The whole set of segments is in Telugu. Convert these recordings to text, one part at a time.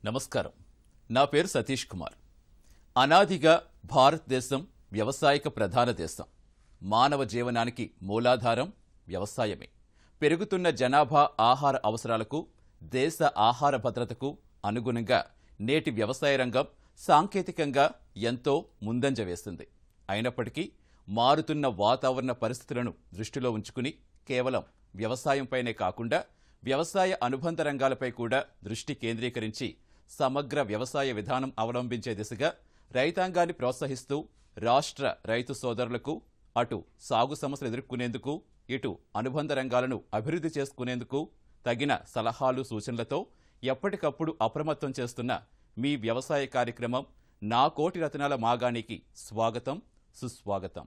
నమస్కారం నా పేరు సతీష్ కుమార్ అనాదిగా భారతదేశం వ్యవసాయక ప్రధాన దేశం మానవ జీవనానికి మూలాధారం వ్యవసాయమే పెరుగుతున్న జనాభా ఆహార అవసరాలకు దేశ ఆహార భద్రతకు అనుగుణంగా నేటి వ్యవసాయ రంగం సాంకేతికంగా ఎంతో ముందంజ వేస్తుంది అయినప్పటికీ మారుతున్న వాతావరణ పరిస్థితులను దృష్టిలో ఉంచుకుని కేవలం వ్యవసాయంపైనే కాకుండా వ్యవసాయ అనుబంధ రంగాలపై కూడా దృష్టి కేంద్రీకరించి సమగ్ర వ్యవసాయ విధానం అవలంబించే దిశగా రైతాంగాన్ని ప్రోత్సహిస్తూ రాష్ట్ర రైతు సోదరులకు అటు సాగు సమస్యలు ఎదుర్కొనేందుకు ఇటు అనుబంధ రంగాలను అభివృద్ధి చేసుకునేందుకు తగిన సలహాలు సూచనలతో ఎప్పటికప్పుడు అప్రమత్తం చేస్తున్న మీ వ్యవసాయ కార్యక్రమం నా కోటి రత్నాల మాగానికి స్వాగతం సుస్వాగతం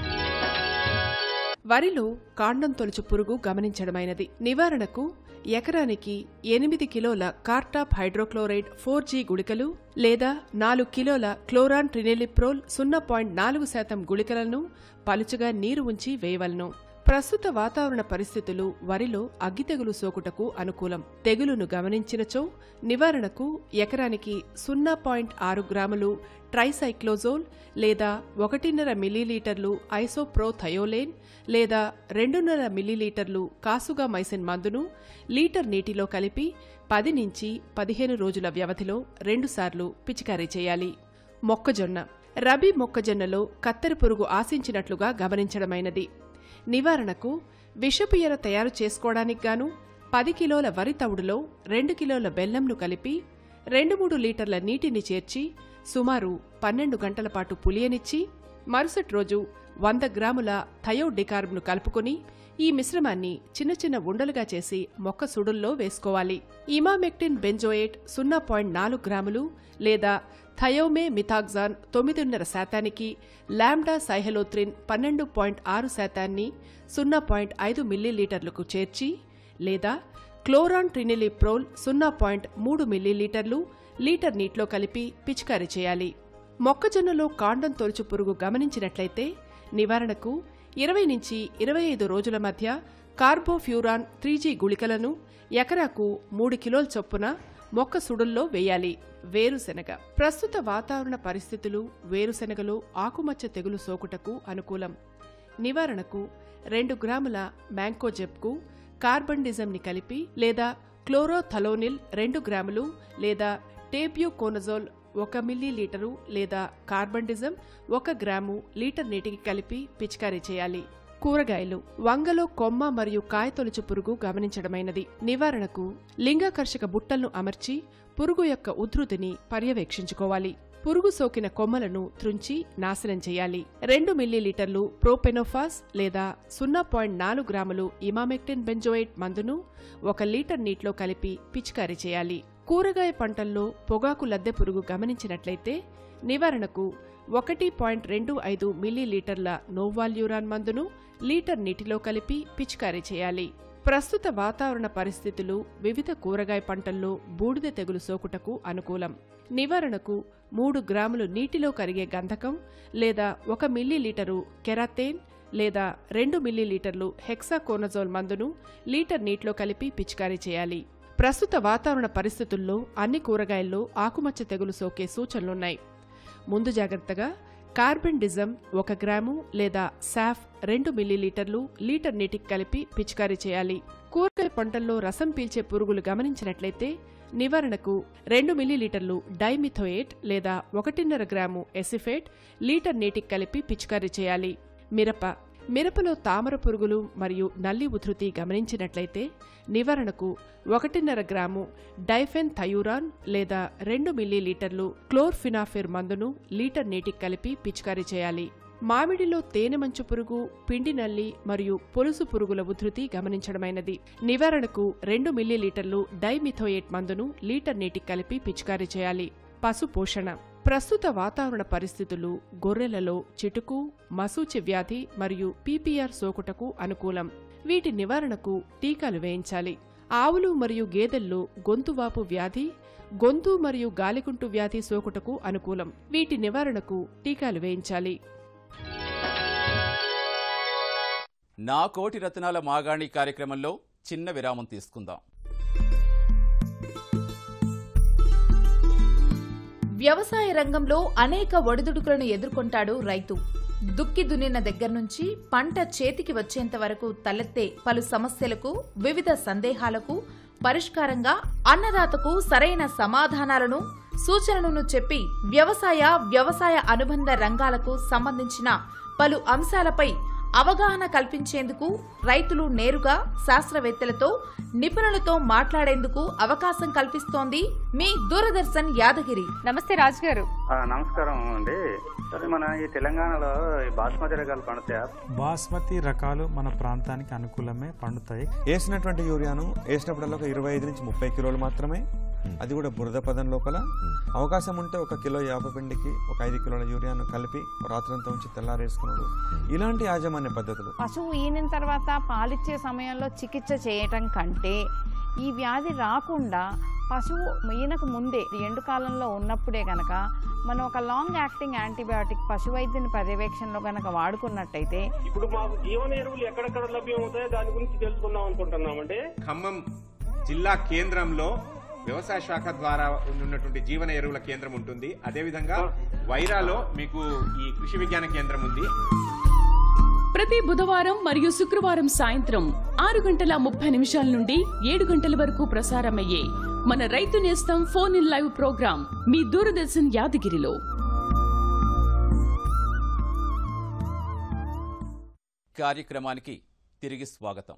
వరిలో కాండం తొలుచు పురుగు గమనించడమైనది నివారణకు ఎకరానికి ఎనిమిది కిలోల కార్టాప్ హైడ్రోక్లోరైడ్ ఫోర్ జీ గుళికలు లేదా నాలుగు కిలోల క్లోరాన్ ట్రినెలిప్రోల్ సున్నా పాయింట్ నాలుగు శాతం గుళికలను పలుచగా నీరు ఉంచి వేయవలను ప్రస్తుత వాతావరణ పరిస్థితులు వరిలో అగ్గితెగులు సోకుటకు అనుకూలం తెగులును గమనించినచో నివారణకు ఎకరానికి సున్నా పాయింట్ ఆరు గ్రాములు ట్రైసైక్లోజోల్ లేదా ఒకటిన్నర మిల్లీలీటర్లు ఐసోప్రోథయోలేన్ లేదా రెండున్నర మిల్లీలీటర్లు కాసుగా మైసిన్ మందును లీటర్ నీటిలో కలిపి పది నుంచి పదిహేను రోజుల వ్యవధిలో రెండుసార్లు పిచికారీ చేయాలి మొక్కజొన్న రబీ మొక్కజొన్నలో కత్తెర పురుగు ఆశించినట్లుగా గమనించడమైనది నివారణకు విషపు ఎర తయారు చేసుకోవడానికి గాను పది కిలోల వరి తవుడులో రెండు కిలోల బెల్లంను కలిపి రెండు మూడు లీటర్ల నీటిని చేర్చి సుమారు పన్నెండు గంటల పాటు పులియనిచ్చి మరుసటి రోజు వంద గ్రాముల థయోడికార్బ్ను కలుపుకొని ఈ మిశ్రమాన్ని చిన్న చిన్న ఉండలుగా చేసి మొక్క సుడుల్లో వేసుకోవాలి ఇమామెక్టిన్ బెంజోయేట్ సున్నా పాయింట్ నాలుగు గ్రాములు లేదా థయోమే మిథాగ్జాన్ తొమ్మిదిన్నర శాతానికి లామ్డా సైహలోత్రిన్ పన్నెండు పాయింట్ ఆరు శాతాన్ని సున్నా పాయింట్ ఐదు మిల్లీలీటర్లకు చేర్చి లేదా క్లోరాన్ ట్రినిలిప్రోల్ సున్నా పాయింట్ మూడు మిల్లీలీటర్లు లీటర్ నీటిలో కలిపి పిచికారీ చేయాలి మొక్కజొన్నలో కాండం తొలుచు పురుగు గమనించినట్లయితే నివారణకు ఇరవై నుంచి ఇరవై ఐదు రోజుల మధ్య కార్బోఫ్యూరాన్ త్రీ జీ గుళికలను ఎకరాకు మూడు కిలోల చొప్పున మొక్క సుడుల్లో వేయాలి వేరుశెనగ ప్రస్తుత వాతావరణ పరిస్థితులు వేరుశెనగలో ఆకుమచ్చ తెగులు సోకుటకు అనుకూలం నివారణకు రెండు గ్రాముల మ్యాంకోజెబ్కు కార్బండిజంని కలిపి లేదా క్లోరోథలోనిల్ రెండు గ్రాములు లేదా టేబ్యూకోనజోల్ ఒక మిల్లీ లీటరు లేదా కార్బండిజం ఒక గ్రాము లీటర్ నీటికి కలిపి పిచికారీ చేయాలి కూరగాయలు వంగలో కొమ్మ మరియు కాయతొలుచు పురుగు గమనించడమైనది నివారణకు లింగాకర్షక బుట్టలను అమర్చి పురుగు యొక్క ఉధృతిని పర్యవేక్షించుకోవాలి పురుగు సోకిన కొమ్మలను త్రుంచి నాశనం చేయాలి రెండు మిల్లీలీటర్లు ప్రోపెనోఫాస్ లేదా సున్నా పాయింట్ నాలుగు గ్రాములు ఇమామెక్టిన్ బెంజోయిట్ మందును ఒక లీటర్ నీటిలో కలిపి పిచికారీ చేయాలి కూరగాయ పంటల్లో పొగాకు లద్దె పురుగు గమనించినట్లయితే నివారణకు ఒకటి పాయింట్ రెండు ఐదు మిల్లీలీటర్ల నోవాల్యూరాన్ మందును లీటర్ నీటిలో కలిపి పిచికారీ చేయాలి ప్రస్తుత వాతావరణ పరిస్థితులు వివిధ కూరగాయ పంటల్లో బూడిద తెగులు సోకుటకు అనుకూలం నివారణకు మూడు గ్రాములు నీటిలో కరిగే గంధకం లేదా ఒక మిల్లీలీటరు కెరాతేన్ లేదా రెండు మిల్లీలీటర్లు హెక్సాకోనజోల్ మందును లీటర్ నీటిలో కలిపి పిచికారీ చేయాలి ప్రస్తుత వాతావరణ పరిస్థితుల్లో అన్ని కూరగాయల్లో ఆకుమచ్చ తెగులు సోకే సూచనలున్నాయి ముందు జాగ్రత్తగా కార్బెండిజం ఒక గ్రాము లేదా సాఫ్ రెండు మిల్లీలీటర్లు లీటర్ నీటికి కలిపి పిచికారీ చేయాలి కూరగాయ పంటల్లో రసం పీల్చే పురుగులు గమనించినట్లయితే నివారణకు రెండు మిల్లీలీటర్లు డైమిథోయేట్ లేదా ఒకటిన్నర గ్రాము ఎసిఫేట్ లీటర్ నీటికి కలిపి పిచికారీ చేయాలి మిరప మిరపలో తామర పురుగులు మరియు నల్లి ఉధృతి గమనించినట్లయితే నివారణకు ఒకటిన్నర గ్రాము డైఫెన్ థయూరాన్ లేదా రెండు మిల్లీలీటర్లు క్లోర్ఫినాఫిర్ మందును లీటర్ నీటికి కలిపి పిచికారీ చేయాలి మామిడిలో తేనె మంచు పురుగు పిండి నల్లి మరియు పొలుసు పురుగుల ఉధృతి గమనించడమైనది నివారణకు రెండు మిల్లీలీటర్లు డైమిథోయేట్ మందును లీటర్ నీటికి కలిపి పిచికారీ చేయాలి పశు పోషణ ప్రస్తుత వాతావరణ పరిస్థితులు గొర్రెలలో చిటుకు మసూచి వ్యాధి మరియు పీపీఆర్ సోకుటకు అనుకూలం వీటి నివారణకు టీకాలు వేయించాలి ఆవులు మరియు గేదెల్లో గొంతువాపు వ్యాధి గొంతు మరియు గాలికుంటు వ్యాధి సోకుటకు అనుకూలం వీటి నివారణకు టీకాలు వేయించాలి నా కోటి రత్నాల మాగాణి కార్యక్రమంలో చిన్న విరామం తీసుకుందాం వ్యవసాయ రంగంలో అనేక ఒడిదుడుకులను ఎదుర్కొంటాడు రైతు దుక్కి దున్నిన దగ్గర నుంచి పంట చేతికి వచ్చేంత వరకు తలెత్తే పలు సమస్యలకు వివిధ సందేహాలకు పరిష్కారంగా అన్నదాతకు సరైన సమాధానాలను సూచనలను చెప్పి వ్యవసాయ వ్యవసాయ అనుబంధ రంగాలకు సంబంధించిన పలు అంశాలపై అవగాహన కల్పించేందుకు రైతులు నేరుగా శాస్త్రవేత్తలతో నిపుణులతో మాట్లాడేందుకు అవకాశం కల్పిస్తోంది మీ దూరదర్శన్ యాదగిరి నమస్తే రాజు గారు ఆ, నమస్కారం అండి సరే మన ఈ తెలంగాణలో ఈ బాస్మతి రకాలు పండుతాయా బాస్మతి రకాలు మన ప్రాంతానికి అనుకూలమే పండుతాయి వేసినటువంటి యూరియాను వేసినప్పుడల్లా ఒక ఇరవై ఐదు నుంచి ముప్పై కిలోలు మాత్రమే అది కూడా బురద పదం లోపల అవకాశం ఉంటే ఒక కిలో యాప పిండికి ఒక ఐదు కిలోల యూరియాను కలిపి రాత్రంతా ఉంచి తెల్లారేసుకున్నాడు ఇలాంటి యాజమాన్య పద్ధతులు పశువు ఈనిన తర్వాత పాలిచ్చే సమయంలో చికిత్స చేయటం కంటే ఈ వ్యాధి రాకుండా పశువు ఈనకు ముందే ఎండుకాలంలో ఉన్నప్పుడే గనక మనం ఒక లాంగ్ యాక్టింగ్ యాంటీబయాటిక్ పశు వైద్యుని పర్యవేక్షణలో గనక వాడుకున్నట్టయితే ఇప్పుడు మాకు జీవన ఎరువులు ఎక్కడెక్కడ లభ్యమవుతాయో దాని గురించి తెలుసుకుందాం అనుకుంటున్నామండి ఖమ్మం జిల్లా కేంద్రంలో వ్యవసాయ శాఖ ద్వారా ఉన్నటువంటి జీవన ఎరువుల కేంద్రం ఉంటుంది అదేవిధంగా వైరాలో మీకు ఈ కృషి విజ్ఞాన కేంద్రం ఉంది ప్రతి బుధవారం మరియు శుక్రవారం సాయంత్రం ఆరు గంటల ముప్పై నిమిషాల నుండి ఏడు గంటల వరకు ప్రసారమయ్యే మన Rythu Nestham phone in live program మీ దూరదర్శన్ యాదగిరిలో కార్యక్రమానికి తిరిగి స్వాగతం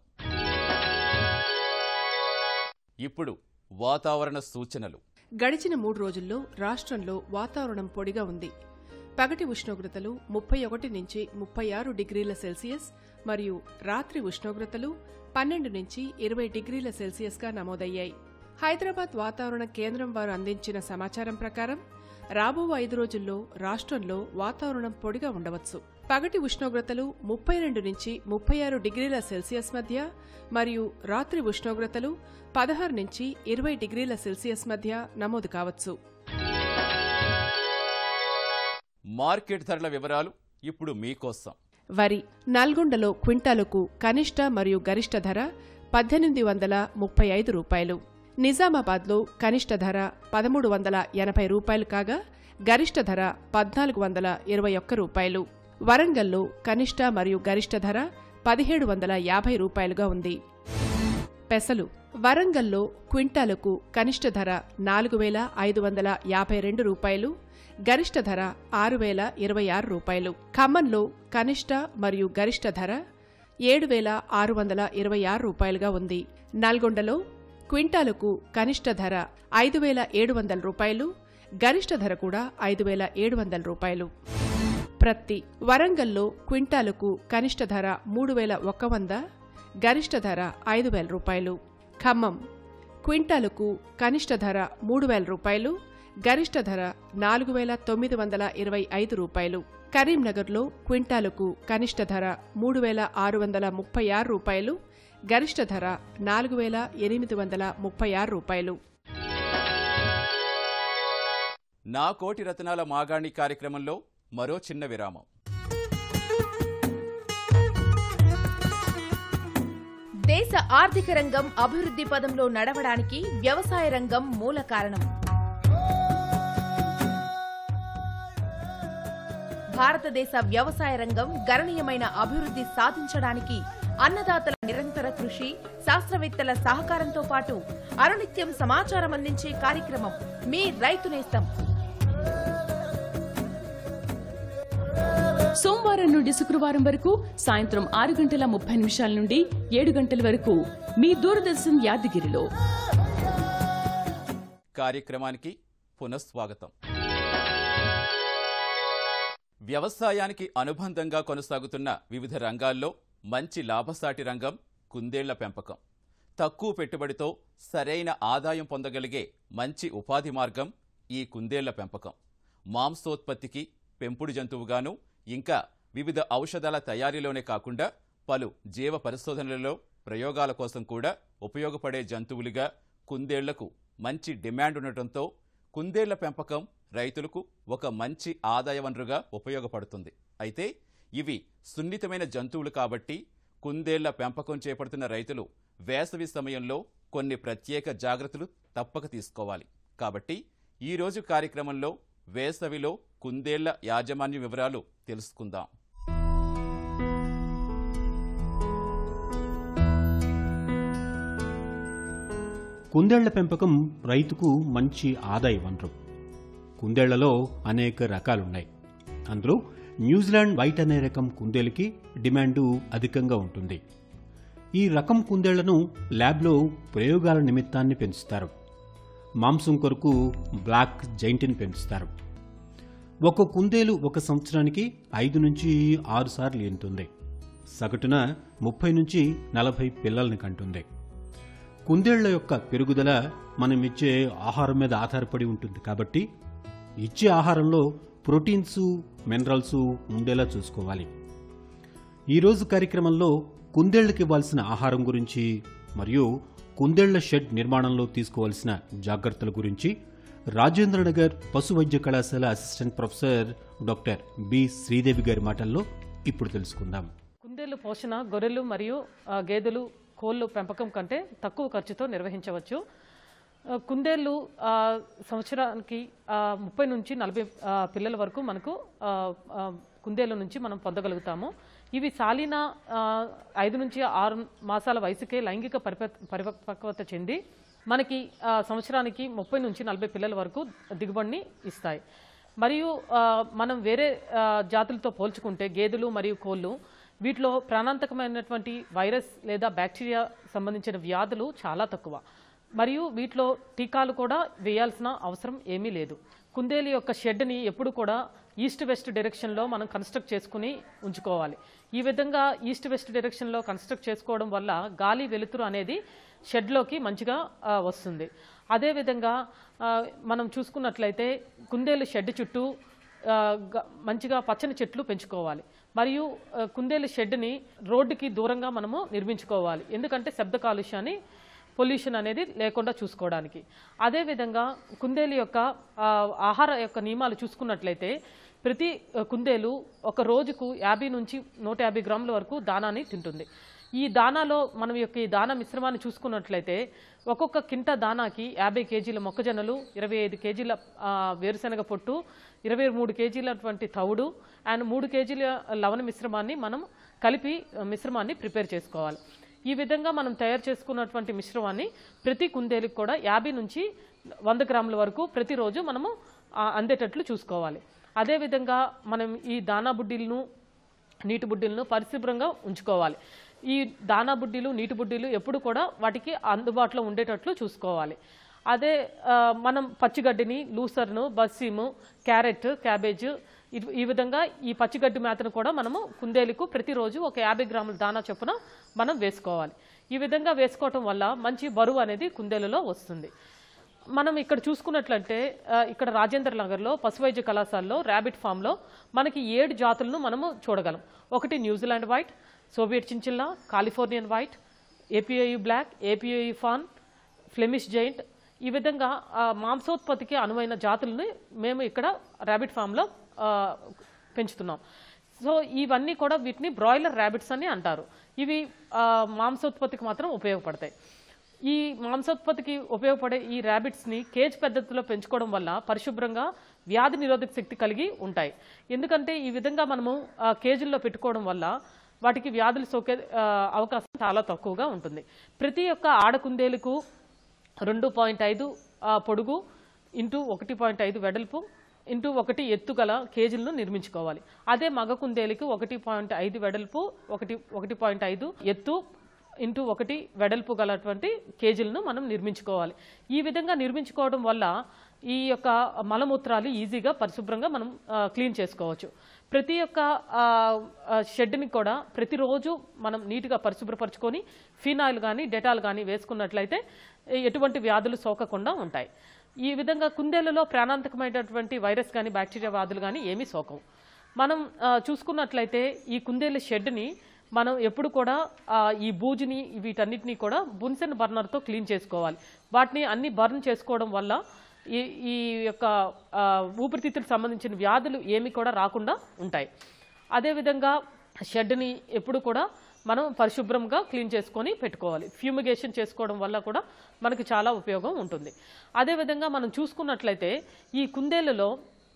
ఇప్పుడు వాతావరణ సూచనలు గడిచిన మూడు రోజుల్లో రాష్ట్రంలో వాతావరణం పొడిగా ఉంది పగటి ఉష్ణోగ్రతలు ముప్పై ఒకటి నుంచి ముప్పై ఆరు డిగ్రీల సెల్సియస్ మరియు రాత్రి ఉష్ణోగ్రతలు పన్నెండు నుంచి ఇరవై డిగ్రీల సెల్సియస్గా నమోదయ్యాయి హైదరాబాద్ వాతావరణ కేంద్రం వారు అందించిన సమాచారం ప్రకారం రాబో ఐదు రోజుల్లో రాష్ట్రంలో వాతావరణం పొడిగా ఉండవచ్చు పగటి ఉష్ణోగ్రతలు ముప్పై రెండు నుంచి ముప్పై ఆరు డిగ్రీల సెల్సియస్ మధ్య మరియు రాత్రి ఉష్ణోగ్రతలు పదహారు నుంచి ఇరవై డిగ్రీల సెల్సియస్ మధ్య నమోదు కావచ్చు మార్కెట్ ధరల వివరాలు ఇప్పుడు మీకోసం వరి నల్గొండలో క్వింటాలుకు కనిష్ట మరియు గరిష్ట ధర పద్దెనిమిది వందల ముప్పై ఐదు రూపాయలు నిజామాబాద్లో కనిష్ట ధర పదమూడు వందల ఎనభై రూపాయలు కాగా గరిష్ట ధర పద్నాలుగు వందల ఇరవై ఒక్క రూపాయలు వరంగల్లో కనిష్ట మరియు గరిష్ట ధర పదిహేడు వందల యాభై రూపాయలుగా ఉంది పెసలు వరంగల్లో క్వింటాలుకు కనిష్ట ధర నాలుగు వేల ఐదు వందల యాభై రెండు రూపాయలు గరిష్ట ధర ఆరు వేల ఇరవై ఆరు రూపాయలు ఖమ్మంలో కనిష్ట మరియు గరిష్ట ధర ఏడు వేల ఆరు వందల ఇరవై ఆరు రూపాయలుగా ఉంది నల్గొండలో క్వింటాలుకు కనిష్ట ధర ఐదు వేల ఏడు వందల రూపాయలు గరిష్ట ధర కూడా ఐదు వేల ఏడు వందల రూపాయలు ప్రత్తి వరంగల్లో క్వింటాలుకు కనిష్ట ధర మూడు వేల ఒక్క వంద గరిష్ట ధర ఐదు వేల రూపాయలు ఖమ్మం క్వింటాలుకు కనిష్ట ధర మూడు వేల రూపాయలు గరిష్ట ధర నాలుగు వేల తొమ్మిది వందల ఇరవై ఐదు రూపాయలు కరీంనగర్లో క్వింటాలుకు కనిష్ట ధర మూడు వేల ఆరు వందల ముప్పై ఆరు రూపాయలు గరిష్ట ధర నాలుగు వేల ఎనిమిది వందల ముప్పై ఆరు రూపాయలు నా కోటి రత్నాల మాగాణి కార్యక్రమంలో మరో చిన్న విరామం దేశ ఆర్థిక రంగం అభివృద్ధి పదంలో నడవడానికి వ్యవసాయ రంగం మూల కారణం భారతదేశ వ్యవసాయ రంగం గణనీయమైన అభివృద్ధి సాధించడానికి అన్నదాతల నిరంతర కృషి శాస్త్రవేత్తల సహకారంతో పాటు అనునిత్యం సమాచారం అందించే కార్యక్రమం మీ రైతు నేస్తం సోమవారం నుండి శుక్రవారం వరకు సాయంత్రం ఆరు గంటల ముప్పై నిమిషాల నుండి ఏడు గంటల వరకు మీ దూరదర్శన్ యాదగిరిలో కార్యక్రమానికి పునఃస్వాగతం వ్యవసాయానికి అనుబంధంగా కొనసాగుతున్న వివిధ రంగాల్లో మంచి లాభసాటి రంగం కుందేళ్ల పెంపకం తక్కువ పెట్టుబడితో సరైన ఆదాయం పొందగలిగే మంచి ఉపాధి మార్గం ఈ కుందేళ్ల పెంపకం మాంసోత్పత్తికి పెంపుడు జంతువుగాను ఇంకా వివిధ ఔషధాల తయారీలోనే కాకుండా పలు జీవ పరిశోధనలలో ప్రయోగాల కోసం కూడా ఉపయోగపడే జంతువులుగా కుందేళ్లకు మంచి డిమాండ్ ఉండటంతో కుందేళ్ల పెంపకం రైతులకు ఒక మంచి ఆదాయ వనరుగా ఉపయోగపడుతుంది అయితే ఇవి సున్నితమైన జంతువులు కాబట్టి కుందేళ్ల పెంపకం చేపడుతున్న రైతులు వేసవి సమయంలో కొన్ని ప్రత్యేక జాగ్రత్తలు తప్పక తీసుకోవాలి కాబట్టి ఈరోజు కార్యక్రమంలో వేసవిలో కుందేళ్ల యాజమాన్య వివరాలు తెలుసుకుందాం కుందేళ్ల పెంపకం రైతుకు మంచి ఆదాయ వనరు కుందేళ్లలో అనేక రకాలున్నాయి అందులో న్యూజిలాండ్ వైట్ అనే రకం కుందేలుకి డిమాండు అధికంగా ఉంటుంది ఈ రకం కుందేళ్లను ల్యాబ్లో ప్రయోగాల నిమిత్తాన్ని పెంచుతారు మాంసం కొరకు బ్లాక్ జైంటిని పెంచుతారు ఒక కుందేలు ఒక సంవత్సరానికి ఐదు నుంచి ఆరు సార్లు ఈనుతుంది సగటున ముప్పై నుంచి నలభై పిల్లల్ని కంటుంది కుందేళ్ల యొక్క పెరుగుదల మనం ఇచ్చే ఆహారం మీద ఆధారపడి ఉంటుంది కాబట్టి ఇచ్చే ఆహారంలో ప్రోటీన్స్ మినరల్స్ ఉండేలా చూసుకోవాలి ఈరోజు కార్యక్రమంలో కుందేళ్లకు ఇవ్వాల్సిన ఆహారం గురించి మరియు కుందేళ్ల షెడ్ నిర్మాణంలో తీసుకోవాల్సిన జాగ్రత్తల గురించి రాజేంద్రనగర్ పశు వైద్య కళాశాల assistant professor doctor B Sridevi గారి మాటల్లో ఇప్పుడు తెలుసుకుందాం కుందేలు పోషణ గొర్రెలు మరియు ఆ, గేదెలు కోళ్ళు పెంపకం కంటే తక్కువ ఖర్చుతో నిర్వహించవచ్చు ఆ, కుందేళ్ళు ఆ, సంవత్సరానికి ఆ, ముప్పై నుంచి నలభై ఆ, పిల్లల వరకు మనకు ఆ, ఆ, కుందేళ్ళ నుంచి మనం పొందగలుగుతాము ఇవి సాలిన ఆ, ఐదు నుంచి ఆరు మాసాల వయసుకే లైంగిక పరిప పరిపక్వత చెంది మనకి ఆ, సంవత్సరానికి ముప్పై నుంచి నలభై పిల్లల వరకు దిగుబడిని ఇస్తాయి మరియు ఆ, మనం వేరే ఆ, జాతులతో పోల్చుకుంటే గేదెలు మరియు కోళ్ళు వీటిలో ప్రాణాంతకమైనటువంటి వైరస్ లేదా బ్యాక్టీరియా సంబంధించిన వ్యాధులు చాలా తక్కువ మరియు వీటిలో టీకాలు కూడా వేయాల్సిన అవసరం ఏమీ లేదు కుందేలు యొక్క షెడ్ని ఎప్పుడు కూడా ఈస్ట్ వెస్ట్ డైరెక్షన్లో మనం కన్స్ట్రక్ట్ చేసుకుని ఉంచుకోవాలి ఈ విధంగా ఈస్ట్ వెస్ట్ డైరెక్షన్లో కన్స్ట్రక్ట్ చేసుకోవడం వల్ల గాలి వెలుతురు అనేది షెడ్లోకి మంచిగా ఆ, వస్తుంది అదేవిధంగా ఆ, మనం చూసుకున్నట్లయితే కుందేలు షెడ్ చుట్టూ ఆ, గ- మంచిగా పచ్చని చెట్లు పెంచుకోవాలి మరియు ఆ, కుందేలు షెడ్ని రోడ్డుకి దూరంగా మనము నిర్మించుకోవాలి ఎందుకంటే శబ్ద కాలుష్యాన్ని పొల్యూషన్ అనేది లేకుండా చూసుకోవడానికి అదేవిధంగా కుందేలు యొక్క ఆ, ఆహార యొక్క నియమాలు చూసుకున్నట్లయితే ప్రతి ఆ, కుందేలు ఒక రోజుకు యాభై నుంచి నూట యాభై గ్రాముల వరకు దానాన్ని తింటుంది ఈ దానాలో మనం యొక్క ఈ దానా మిశ్రమాన్ని చూసుకున్నట్లయితే ఒక్కొక్క కింట దానాకి యాభై కేజీల మొక్కజొన్నలు ఇరవై ఐదు కేజీల ఆ, వేరుశనగ పొట్టు ఇరవై మూడు కేజీలటువంటి తవుడు అండ్ మూడు కేజీల లవణ మిశ్రమాన్ని మనం కలిపి ఆ, మిశ్రమాన్ని ప్రిపేర్ చేసుకోవాలి ఈ విధంగా మనం తయారు చేసుకున్నటువంటి మిశ్రమాన్ని ప్రతి కుందేలుకి కూడా యాభై నుంచి వంద గ్రాముల వరకు ప్రతిరోజు మనము ఆ, అందేటట్లు చూసుకోవాలి అదేవిధంగా మనం ఈ దానా బుడ్డీలను నీటి బుడ్డీలను పరిశుభ్రంగా ఉంచుకోవాలి ఈ దానా బుడ్డీలు నీటి బుడ్డీలు ఎప్పుడు కూడా వాటికి అందుబాటులో ఉండేటట్లు చూసుకోవాలి అదే ఆ, మనం పచ్చిగడ్డిని లూసర్ను బస్సీము క్యారెట్ క్యాబేజ్ ఇటు- ఈ విధంగా ఈ పచ్చిగడ్డి మేతను కూడా మనము కుందేలుకు ప్రతిరోజు ఒక యాభై గ్రాముల దానా చొప్పున మనం వేసుకోవాలి ఈ విధంగా వేసుకోవటం వల్ల మంచి బరువు అనేది కుందేలులో వస్తుంది మనం ఇక్కడ చూసుకున్నట్లంటే ఆ, ఇక్కడ రాజేంద్ర నగర్లో పశువైద్య కళాశాలలో ర్యాబిట్ ఫామ్లో మనకి ఏడు జాతులను మనము చూడగలం ఒకటి New Zealand white Soviet chinchilla Californian white API black API fawn Flemish giant ఈ విధంగా ఆ, మాంసోత్పత్తికి అనువైన జాతులను మేము ఇక్కడ ర్యాబిట్ ఫామ్లో ఆ, పెంచుతున్నాం సో ఇవన్నీ కూడా వీటిని బ్రాయిలర్ ర్యాబిట్స్ అని అంటారు ఇవి ఆ, మాంసోత్పత్తికి మాత్రం ఉపయోగపడతాయి ఈ మాంసోత్పత్తికి ఉపయోగపడే ఈ ర్యాబిట్స్ని కేజ్ పద్ధతిలో పెంచుకోవడం వల్ల పరిశుభ్రంగా వ్యాధి నిరోధక శక్తి కలిగి ఉంటాయి ఎందుకంటే ఈ విధంగా మనము ఆ, కేజీల్లో పెట్టుకోవడం వల్ల వాటికి వ్యాధులు సోకే ఆ, అవకాశం చాలా తక్కువగా ఉంటుంది ప్రతి ఒక్క ఆడకుందేలుకు రెండు పాయింట్ ఐదు పొడుగు ఇంటూ ఒకటి పాయింట్ ఐదు వెడల్పు ఇంటూ ఒకటి ఎత్తు గల కేజీలను నిర్మించుకోవాలి అదే మగ కుందేలుకి ఒకటి పాయింట్ ఐదు వెడల్పు ఒకటి ఒకటి పాయింట్ ఐదు ఎత్తు ఇంటూ ఒకటి వెడల్పు గలటువంటి కేజీలను మనం నిర్మించుకోవాలి ఈ విధంగా నిర్మించుకోవడం వల్ల ఈ యొక్క మలమూత్రాలు ఈజీగా పరిశుభ్రంగా మనం ఆ, క్లీన్ చేసుకోవచ్చు ప్రతి ఒక్క ఆ, ఆ, షెడ్ని కూడా ప్రతిరోజు మనం నీట్గా పరిశుభ్రపరచుకొని ఫినాయిల్ కానీ డెటాల్ కానీ వేసుకున్నట్లయితే ఎటువంటి వ్యాధులు సోకకుండా ఉంటాయి ఈ విధంగా కుందేళ్లలో ప్రాణాంతకమైనటువంటి వైరస్ కానీ బ్యాక్టీరియా వ్యాధులు కానీ ఏమీ సోకవు మనం ఆ, చూసుకున్నట్లయితే ఈ కుందేళ్ళ షెడ్ని మనం ఎప్పుడు కూడా ఆ, ఈ బూజుని వీటన్నిటిని కూడా బున్సెన్ బర్నర్తో క్లీన్ చేసుకోవాలి వాటిని అన్ని బర్న్ చేసుకోవడం వల్ల ఈ ఈ యొక్క ఆ, ఊపిరితిత్తులకు సంబంధించిన వ్యాధులు ఏమి కూడా రాకుండా ఉంటాయి అదేవిధంగా షెడ్ని ఎప్పుడు కూడా మనం పరిశుభ్రంగా క్లీన్ చేసుకొని పెట్టుకోవాలి ఫ్యూమిగేషన్ చేసుకోవడం వల్ల కూడా మనకు చాలా ఉపయోగం ఉంటుంది అదేవిధంగా మనం చూసుకున్నట్లయితే ఈ కుందేళ్ళలో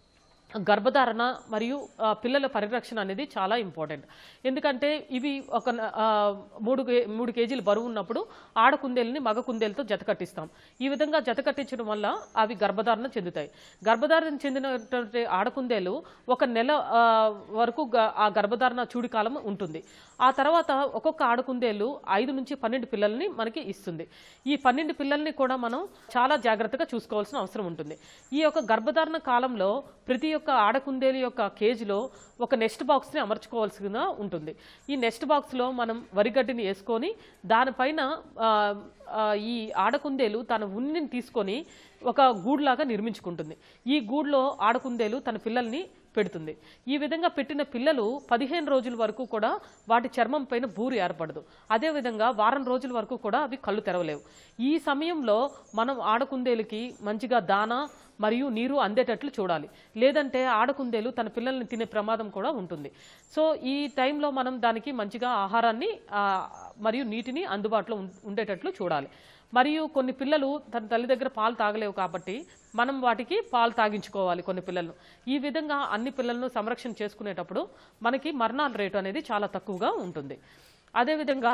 గర్భధారణ మరియు ఆ, పిల్లల పరిరక్షణ అనేది చాలా ఇంపార్టెంట్ ఎందుకంటే ఇవి ఒక న- ఆ, మూడు కే- మూడు కేజీలు బరువు ఉన్నప్పుడు ఆడ కుందేలుని మగ కుందేలతో జత కట్టిస్తాం ఈ విధంగా జత కట్టించడం వల్ల అవి గర్భధారణ చెందుతాయి గర్భధారణ చెందినటువంటి ఆడ కుందేలు ఒక నెల ఆ, వరకు గ- ఆ గర్భధారణ చూడి కాలం ఉంటుంది ఆ తర్వాత ఒక్కొక్క ఆడకుందేలు ఐదు నుంచి పన్నెండు పిల్లల్ని మనకి ఇస్తుంది ఈ పన్నెండు పిల్లల్ని కూడా మనం చాలా జాగ్రత్తగా చూసుకోవాల్సిన అవసరం ఉంటుంది ఈ యొక్క గర్భధారణ కాలంలో ప్రతి ఒక్క ఆడకుందేలు యొక్క కేజీలో ఒక నెస్ట్ బాక్స్ని అమర్చుకోవాల్సిన ఉంటుంది ఈ నెస్ట్ బాక్స్లో మనం వరిగడ్డిని వేసుకొని దానిపైన ఆ, ఆ, ఈ ఆడకుందేలు తన ఉన్నిని తీసుకొని ఒక గూడులాగా నిర్మించుకుంటుంది ఈ గూడులో ఆడకుందేలు తన పిల్లల్ని పెడుతుంది ఈ విధంగా పెట్టిన పిల్లలు పదిహేను రోజుల వరకు కూడా వాటి చర్మం పైన బూరు ఏర్పడదు అదేవిధంగా వారం రోజుల వరకు కూడా అవి కళ్ళు తెరవలేవు ఈ సమయంలో మనం ఆడకుందేలుకి మంచిగా దానా మరియు నీరు అందేటట్లు చూడాలి లేదంటే ఆడకుందేలు తన పిల్లల్ని తినే ప్రమాదం కూడా ఉంటుంది సో ఈ టైంలో మనం దానికి మంచిగా ఆహారాన్ని ఆ, మరియు నీటిని అందుబాటులో ఉం- ఉండేటట్లు చూడాలి మరియు కొన్ని పిల్లలు తన తల్లి దగ్గర పాలు తాగలేవు కాబట్టి మనం వాటికి పాలు తాగించుకోవాలి కొన్ని పిల్లలను ఈ విధంగా అన్ని పిల్లలను సంరక్షణ చేసుకునేటప్పుడు మనకి మరణాల రేటు అనేది చాలా తక్కువగా ఉంటుంది అదేవిధంగా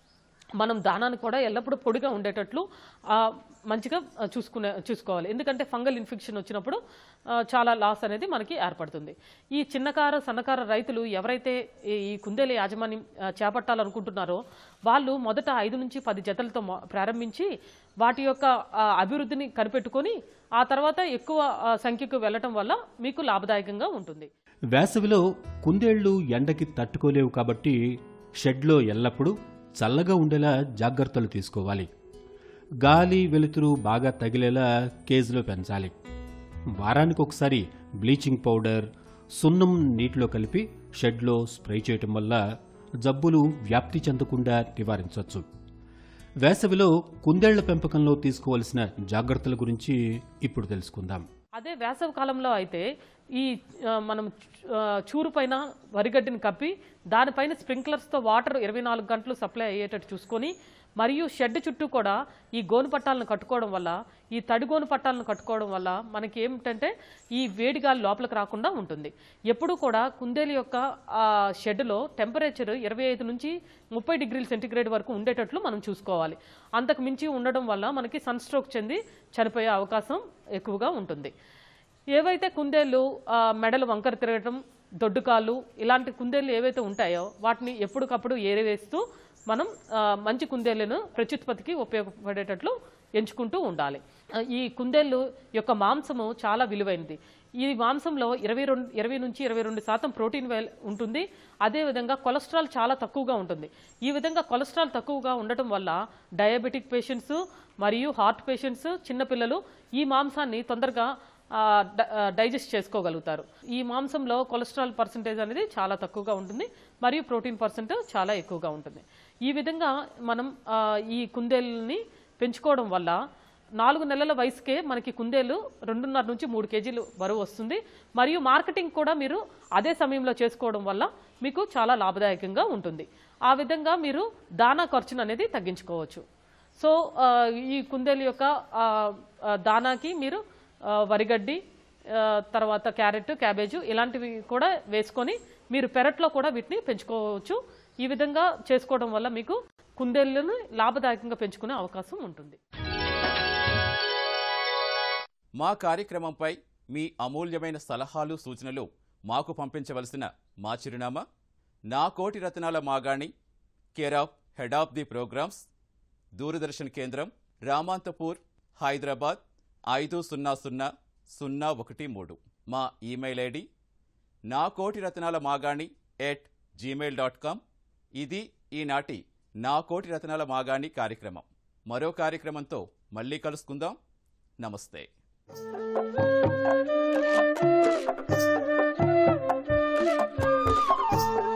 మనం దానాన్ని కూడా ఎల్లప్పుడూ పొడిగా ఉండేటట్లు ఆ, మంచిగా ఆ, చూసుకునే చూసుకోవాలి ఎందుకంటే ఫంగల్ ఇన్ఫెక్షన్ వచ్చినప్పుడు ఆ, చాలా లాస్ అనేది మనకి ఏర్పడుతుంది ఈ చిన్నకారు సన్నకారు రైతులు ఎవరైతే ఈ ఈ కుందేల యాజమాన్యం ఆ, చేపట్టాలనుకుంటున్నారో వాళ్ళు మొదట ఐదు నుంచి పది జతలతో మొ- ప్రారంభించి వాటి యొక్క ఆ, అభివృద్ధిని కనిపెట్టుకొని ఆ తర్వాత ఎక్కువ ఆ, సంఖ్యకు వెళ్ళటం వల్ల మీకు లాభదాయకంగా ఉంటుంది వేసవిలో కుందేళ్లు ఎండకి తట్టుకోలేవు కాబట్టి షెడ్లో ఎల్లప్పుడూ చల్లగా ఉండేలా జాగ్రత్తలు తీసుకోవాలి గాలి వెలుతురు బాగా తగిలేలా కేజీలో పెంచాలి వారానికి ఒకసారి బ్లీచింగ్ పౌడర్ సున్నం నీటిలో కలిపి షెడ్లో స్ప్రే చేయటం వల్ల జబ్బులు వ్యాప్తి చెందకుండా నివారించవచ్చు వేసవిలో కుందేళ్ల పెంపకంలో తీసుకోవలసిన జాగ్రత్తల గురించి ఇప్పుడు తెలుసుకుందాం అదే వేసవి కాలంలో అయితే ఈ ఆ, మనం ఆ, చూరు పైన వరిగడ్డిని కప్పి దానిపైన స్ప్రింక్లర్స్తో వాటర్ ఇరవై నాలుగు గంటలు సప్లై అయ్యేటట్టు చూసుకొని మరియు షెడ్ చుట్టూ కూడా ఈ గోను పట్టాలను కట్టుకోవడం వల్ల ఈ తడి గోను పట్టాలను కట్టుకోవడం వల్ల మనకి ఏమిటంటే ఈ వేడి గాలి లోపలికి రాకుండా ఉంటుంది ఎప్పుడూ కూడా కుందేలు యొక్క ఆ, షెడ్లో టెంపరేచర్ ఇరవై ఐదు నుంచి ముప్పై డిగ్రీల సెంటీగ్రేడ్ వరకు ఉండేటట్లు మనం చూసుకోవాలి అంతకు మించి ఉండడం వల్ల మనకి సన్ స్ట్రోక్ చెంది చనిపోయే అవకాశం ఎక్కువగా ఉంటుంది ఏవైతే కుందేళ్ళు ఆ, మెడలు వంకర తిరగటం దొడ్డుకాళ్ళు ఇలాంటి కుందేళ్ళు ఏవైతే ఉంటాయో వాటిని ఎప్పటికప్పుడు ఏరివేస్తూ మనం ఆ, మంచి కుందేళ్ళను ప్రత్యుత్పత్తికి ఉపయోగపడేటట్లు ఎంచుకుంటూ ఉండాలి ఆ, ఈ కుందేళ్ళు యొక్క మాంసము చాలా విలువైనది ఈ మాంసంలో ఇరవై రెండు ఇరవై నుంచి ఇరవై రెండు శాతం ప్రోటీన్ వెల్ ఉంటుంది అదేవిధంగా కొలెస్ట్రాల్ చాలా తక్కువగా ఉంటుంది ఈ విధంగా కొలెస్ట్రాల్ తక్కువగా ఉండటం వల్ల డయాబెటిక్ పేషెంట్స్ మరియు హార్ట్ పేషెంట్స్ చిన్నపిల్లలు ఈ మాంసాన్ని తొందరగా ఆ, డ- ఆ, డైజెస్ట్ చేసుకోగలుగుతారు ఈ మాంసంలో కొలెస్ట్రాల్ పర్సంటేజ్ అనేది చాలా తక్కువగా ఉంటుంది మరియు ప్రోటీన్ పర్సెంట్ చాలా ఎక్కువగా ఉంటుంది ఈ విధంగా మనం ఆ, ఈ కుందేళ్ళని పెంచుకోవడం వల్ల నాలుగు నెలల వయసుకే మనకి కుందేలు రెండున్నర నుంచి మూడు కేజీలు బరువు వస్తుంది మరియు మార్కెటింగ్ కూడా మీరు అదే సమయంలో చేసుకోవడం వల్ల మీకు చాలా లాభదాయకంగా ఉంటుంది ఆ విధంగా మీరు దానా ఖర్చును అనేది తగ్గించుకోవచ్చు సో ఆ, ఈ కుందేలు యొక్క ఆ, ఆ, దానాకి మీరు ఆ, వరిగడ్డి ఆ, తర్వాత క్యారెట్ క్యాబేజు ఇలాంటివి కూడా వేసుకొని మీరు పెరట్లో కూడా వీటిని పెంచుకోవచ్చు ఈ విధంగా చేసుకోవడం వల్ల మీకు కుందేళ్ళను లాభదాయకంగా పెంచుకునే అవకాశం ఉంటుంది మా కార్యక్రమంపై మీ అమూల్యమైన సలహాలు సూచనలు మాకు పంపించవలసిన మా చిరునామా నా కోటి రత్నాల మాగాణి care of head of the programs Doordarshan కేంద్రం రామాంతపూర్ హైదరాబాద్ ఐదు సున్నా సున్నా సున్నా ఒకటి మూడు మా ఈమెయిల్ ఐడి నా కోటి రత్నాల మాగాణి ఎట్ జీమెయిల్ డాట్ కామ్ ఇది ఈనాటి నా కోటి రత్నాల మాగాణి కార్యక్రమం మరో కార్యక్రమంతో మళ్ళీ కలుసుకుందాం నమస్తే Thank you.